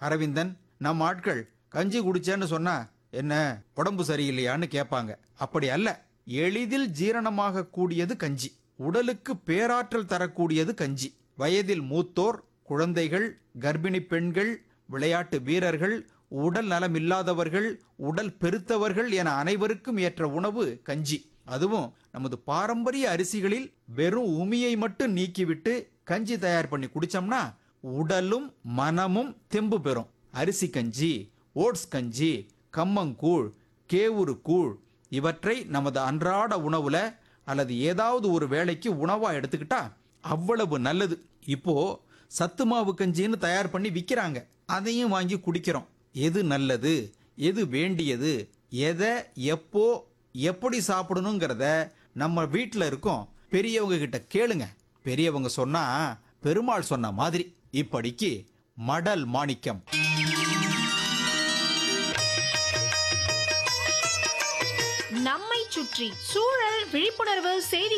அரவிந்தன் நம்ம ஆட்கள் கஞ்சி குடிச்சேன்னு சொன்னா என்ன உடம்பு சரியில்லையான்னு கேட்பாங்க அப்படி அல்ல எளிதில் ஜீரணமாக கூடியது கஞ்சி உடலுக்கு பேராற்றல் தரக்கூடியது கஞ்சி வயதில் மூத்தோர் குழந்தைகள் கர்ப்பிணி பெண்கள் விளையாட்டு வீரர்கள் உடல் நலமில்லாதவர்கள் உடல் பெருத்தவர்கள் என அனைவருக்கும் ஏற்ற உணவு கஞ்சி அதுவும் நமது பாரம்பரிய அரிசிகளில் வெறும் உமியை மட்டும் நீக்கிவிட்டு கஞ்சி தயார் பண்ணி குடிச்சோம்னா உடலும் மனமும் தெம்பு பெறும் அரிசி கஞ்சி ஓட்ஸ் கஞ்சி கம்மங்கூழ் கேவுரு கூழ் இவற்றை நமது அன்றாட உணவுல அல்லது ஏதாவது ஒரு வேளைக்கு உணவா எடுத்துக்கிட்டா அவ்வளவு நல்லது இப்போ சத்து மாவு கஞ்சின்னு தயார் பண்ணி விற்கிறாங்க அதையும் வாங்கி குடிக்கிறோம் எது நல்லது எது வேண்டியது எதை எப்போ எப்படி சாப்பிடணுங்கிறத நம்ம வீட்டில் இருக்கோம் பெரியவங்க கிட்ட கேளுங்க பெரியவங்க சொன்னா பெருமாள் சொன்ன மாதிரி இப்படிக்கு மடல் மாணிக்கம் நம்மை சுற்றி சூழல் விழிப்புணர்வு செய்தி